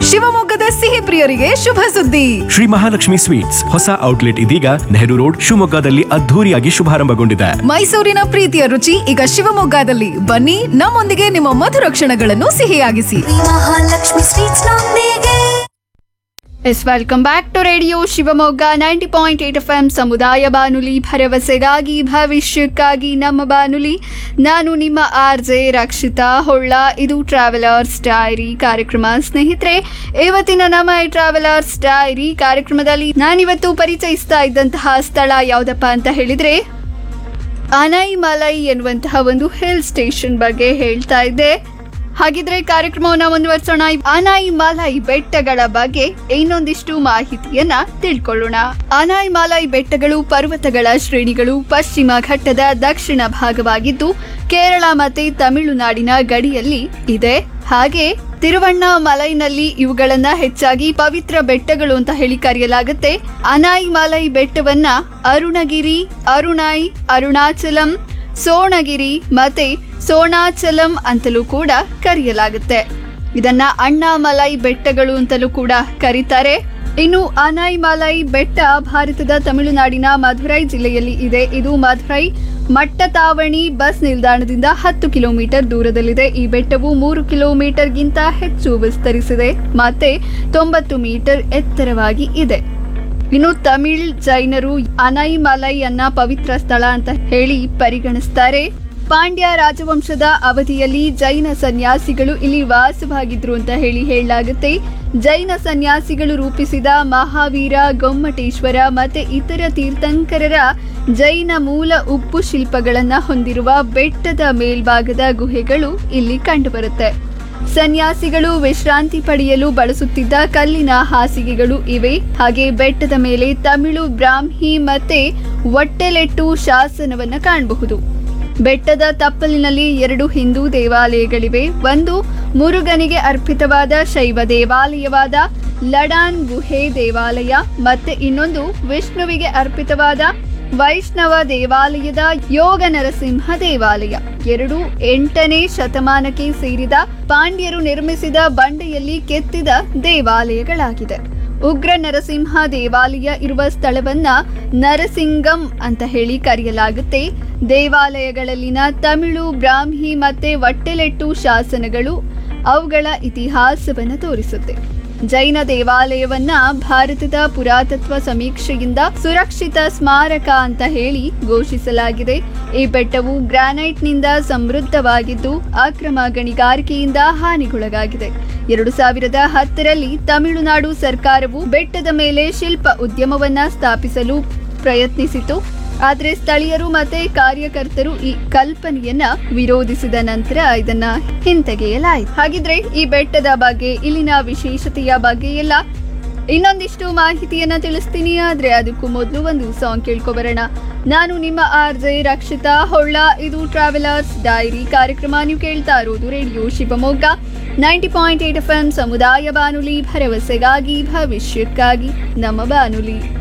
ಶಿವಮೊಗ್ಗದ ಸಿಹಿ ಪ್ರಿಯರಿಗೆ ಶುಭ ಸುದ್ದಿ ಶ್ರೀ ಮಹಾಲಕ್ಷ್ಮಿ ಸ್ವೀಟ್ಸ್ ಹೊಸ ಔಟ್ಲೆಟ್ ಇದೀಗ ನೆಹರು ರೋಡ್ ಶಿವಮೊಗ್ಗದಲ್ಲಿ ಅದ್ಧೂರಿಯಾಗಿ ಶುಭಾರಂಭಗೊಂಡಿದೆ ಮೈಸೂರಿನ ಪ್ರೀತಿಯ ರುಚಿ ಈಗ ಶಿವಮೊಗ್ಗದಲ್ಲಿ ಬನ್ನಿ ನಮ್ಮೊಂದಿಗೆ ನಿಮ್ಮ ಮಧುರ ಕ್ಷಣಗಳನ್ನು ಸಿಹಿಯಾಗಿಸಿ ಮಹಾಲಕ್ಷ್ಮಿ ಸ್ವೀಟ್ಸ್ ನೊಂದಿಗೆ yes welcome back to radio Shivamogga ninety point eight F M ಸಮುದಾಯ ಬಾನುಲಿ ಭರವಸೆಗಾಗಿ ಭವಿಷ್ಯಕ್ಕಾಗಿ ನಮ್ಮ ಬಾನುಲಿ ನಾನು ನಿಮ್ಮ ಆರ್ ಜೆ ರಕ್ಷಿತಾ ಹೊಳ್ಳ ಇದು ಟ್ರಾವೆಲರ್ಸ್ ಡೈರಿ ಕಾರ್ಯಕ್ರಮ ಸ್ನೇಹಿತರೆ ಇವತ್ತಿನ ನಮ್ಮ ಈ ಟ್ರಾವೆಲರ್ಸ್ ಡೈರಿ ಕಾರ್ಯಕ್ರಮದಲ್ಲಿ ನಾನಿವತ್ತು ಪರಿಚಯಿಸ್ತಾ ಇದ್ದಂತಹ ಸ್ಥಳ ಯಾವುದಪ್ಪ ಅಂತ ಹೇಳಿದ್ರೆ ಅನೈಮಲೈ ಎನ್ನುವಂತಹ ಒಂದು ಹಿಲ್ ಸ್ಟೇಷನ್ ಬಗ್ಗೆ ಹೇಳ್ತಾ ಇದ್ದೆ ಹಾಗಿದ್ರೆ ಕಾರ್ಯಕ್ರಮವನ್ನ ಮುಂದುವರಿಸೋಣ ಅನಾಯಿಮಾಲೈ ಬೆಟ್ಟಗಳ ಬಗ್ಗೆ ಇನ್ನೊಂದಿಷ್ಟು ಮಾಹಿತಿಯನ್ನ ತಿಳ್ಕೊಳ್ಳೋಣ ಅನಾಯಿಮಾಲೈ ಬೆಟ್ಟಗಳು ಪರ್ವತಗಳ ಶ್ರೇಣಿಗಳು ಪಶ್ಚಿಮ ಘಟ್ಟದ ದಕ್ಷಿಣ ಭಾಗವಾಗಿದ್ದು ಕೇರಳ ಮತ್ತೆ ತಮಿಳುನಾಡಿನ ಗಡಿಯಲ್ಲಿ ಇದೆ ಹಾಗೆ ತಿರುವಣ್ಣಾಮಲೈನಲ್ಲಿ ಇವುಗಳನ್ನ ಹೆಚ್ಚಾಗಿ ಪವಿತ್ರ ಬೆಟ್ಟಗಳು ಅಂತ ಹೇಳಿ ಕರೆಯಲಾಗುತ್ತೆ ಅನಾಯಿಮಾಲೈ ಬೆಟ್ಟವನ್ನ ಅರುಣಗಿರಿ ಅರುಣಾಯ್ ಅರುಣಾಚಲಂ ಸೋಣಗಿರಿ ಮತ್ತೆ ಸೋಣಾಚಲಂ ಅಂತಲೂ ಕೂಡ ಕರೆಯಲಾಗುತ್ತೆ ಇದನ್ನ ಅಣ್ಣಾಮಲೈ ಬೆಟ್ಟಗಳು ಅಂತಲೂ ಕೂಡ ಕರೀತಾರೆ ಇನ್ನು ಅನಾಯಿಮಲೈ ಬೆಟ್ಟ ಭಾರತದ ತಮಿಳುನಾಡಿನ ಮಧುರೈ ಜಿಲ್ಲೆಯಲ್ಲಿ ಇದೆ ಇದು ಮಧುರೈ ಮಟ್ಟತಾವಣಿ ಬಸ್ ನಿಲ್ದಾಣದಿಂದ ಹತ್ತು ಕಿಲೋಮೀಟರ್ ದೂರದಲ್ಲಿದೆ ಈ ಬೆಟ್ಟವು ಮೂರು ಕಿಲೋಮೀಟರ್ಗಿಂತ ಹೆಚ್ಚು ವಿಸ್ತರಿಸಿದೆ ಮತ್ತೆ ತೊಂಬತ್ತು ಮೀಟರ್ ಎತ್ತರವಾಗಿ ಇದೆ ಇನ್ನು ತಮಿಳ್ ಜೈನರು ಅನೈಮಲೈ ಅನ್ನ ಪವಿತ್ರ ಸ್ಥಳ ಅಂತ ಹೇಳಿ ಪರಿಗಣಿಸ್ತಾರೆ ಪಾಂಡ್ಯ ರಾಜವಂಶದ ಅವಧಿಯಲ್ಲಿ ಜೈನ ಸನ್ಯಾಸಿಗಳು ಇಲ್ಲಿ ವಾಸವಾಗಿದ್ರು ಅಂತ ಹೇಳಿ ಹೇಳಲಾಗುತ್ತೆ ಜೈನ ಸನ್ಯಾಸಿಗಳು ರೂಪಿಸಿದ ಮಹಾವೀರ ಗೊಮ್ಮಟೇಶ್ವರ ಮತ್ತೆ ಇತರ ತೀರ್ಥಂಕರರ ಜೈನ ಮೂಲ ಉಪ್ಪು ಶಿಲ್ಪಗಳನ್ನ ಹೊಂದಿರುವ ಬೆಟ್ಟದ ಮೇಲ್ಭಾಗದ ಗುಹೆಗಳು ಇಲ್ಲಿ ಕಂಡುಬರುತ್ತೆ ಸನ್ಯಾಸಿಗಳು ವಿಶ್ರಾಂತಿ ಪಡೆಯಲು ಬಳಸುತ್ತಿದ್ದ ಕಲ್ಲಿನ ಹಾಸಿಗೆಗಳು ಇವೆ ಹಾಗೆ ಬೆಟ್ಟದ ಮೇಲೆ ತಮಿಳು ಬ್ರಾಹ್ಮಿ ಮತ್ತೆ ಒಟ್ಟೆಲೆಟ್ಟು ಶಾಸನವನ್ನ ಕಾಣಬಹುದು ಬೆಟ್ಟದ ತಪ್ಪಲಿನಲ್ಲಿ ಎರಡು ಹಿಂದೂ ದೇವಾಲಯಗಳಿವೆ ಒಂದು ಮುರುಗನಿಗೆ ಅರ್ಪಿತವಾದ ಶೈವ ದೇವಾಲಯವಾದ ಲಡಾನ್ ಗುಹೆ ದೇವಾಲಯ ಮತ್ತೆ ಇನ್ನೊಂದು ವಿಷ್ಣುವಿಗೆ ಅರ್ಪಿತವಾದ ವೈಷ್ಣವ ದೇವಾಲಯದ ಯೋಗ ನರಸಿಂಹ ದೇವಾಲಯ ಎರಡು ಎಂಟನೇ ಶತಮಾನಕ್ಕೆ ಸೇರಿದ ಪಾಂಡ್ಯರು ನಿರ್ಮಿಸಿದ ಬಂಡೆಯಲ್ಲಿ ಕೆತ್ತಿದ ದೇವಾಲಯಗಳಾಗಿದೆ ಉಗ್ರ ನರಸಿಂಹ ದೇವಾಲಯ ಇರುವ ಸ್ಥಳವನ್ನ ನರಸಿಂಗಂ ಅಂತ ಹೇಳಿ ಕರೆಯಲಾಗುತ್ತೆ ದೇವಾಲಯಗಳಲ್ಲಿನ ತಮಿಳು ಬ್ರಾಹ್ಮಿ ಮತ್ತೆ ಒಟ್ಟೆಲೆಟ್ಟು ಶಾಸನಗಳು ಅವುಗಳ ಇತಿಹಾಸವನ್ನು ತೋರಿಸುತ್ತೆ ಜೈನ ದೇವಾಲಯವನ್ನ ಭಾರತದ ಪುರಾತತ್ವ ಸಮೀಕ್ಷೆಯಿಂದ ಸುರಕ್ಷಿತ ಸ್ಮಾರಕ ಅಂತ ಹೇಳಿ ಘೋಷಿಸಲಾಗಿದೆ ಈ ಬೆಟ್ಟವು ಗ್ರಾನೈಟ್ನಿಂದ ಸಮೃದ್ಧವಾಗಿದ್ದು ಅಕ್ರಮ ಗಣಿಗಾರಿಕೆಯಿಂದ ಹಾನಿಗೊಳಗಾಗಿದೆ ಎರಡು ಸಾವಿರದ ಹತ್ತರಲ್ಲಿ ತಮಿಳುನಾಡು ಸರ್ಕಾರವು ಬೆಟ್ಟದ ಮೇಲೆ ಶಿಲ್ಪ ಉದ್ಯಮವನ್ನ ಸ್ಥಾಪಿಸಲು ಪ್ರಯತ್ನಿಸಿತು ಆದರೆ ಸ್ಥಳೀಯರು ಮತ್ತೆ ಕಾರ್ಯಕರ್ತರು ಈ ಕಲ್ಪನೆಯನ್ನ ವಿರೋಧಿಸಿದ ನಂತರ ಇದನ್ನ ಹಿಂತೆಗೆಯಲಾಯಿತು ಹಾಗಿದ್ರೆ ಈ ಬೆಟ್ಟದ ಬಗ್ಗೆ ಇಲ್ಲಿನ ವಿಶೇಷತೆಯ ಬಗ್ಗೆ ಎಲ್ಲ ಇನ್ನೊಂದಿಷ್ಟು ಮಾಹಿತಿಯನ್ನ ತಿಳಿಸ್ತೀನಿ ಆದ್ರೆ ಅದಕ್ಕೂ ಮೊದಲು ಒಂದು ಸಾಂಗ್ ಕೇಳ್ಕೊಬರೋಣ ನಾನು ನಿಮ್ಮ ಆರ್ ಜೆ ರಕ್ಷಿತಾ ಹೊಳ್ಳ ಇದು ಟ್ರಾವೆಲರ್ಸ್ ಡೈರಿ ಕಾರ್ಯಕ್ರಮ ನೀವು ಕೇಳ್ತಾ ಇರೋದು radio Shivamogga ninety point eight F M ಸಮುದಾಯ ಬಾನುಲಿ ಭರವಸೆಗಾಗಿ ಭವಿಷ್ಯಕ್ಕಾಗಿ ನಮ್ಮ ಬಾನುಲಿ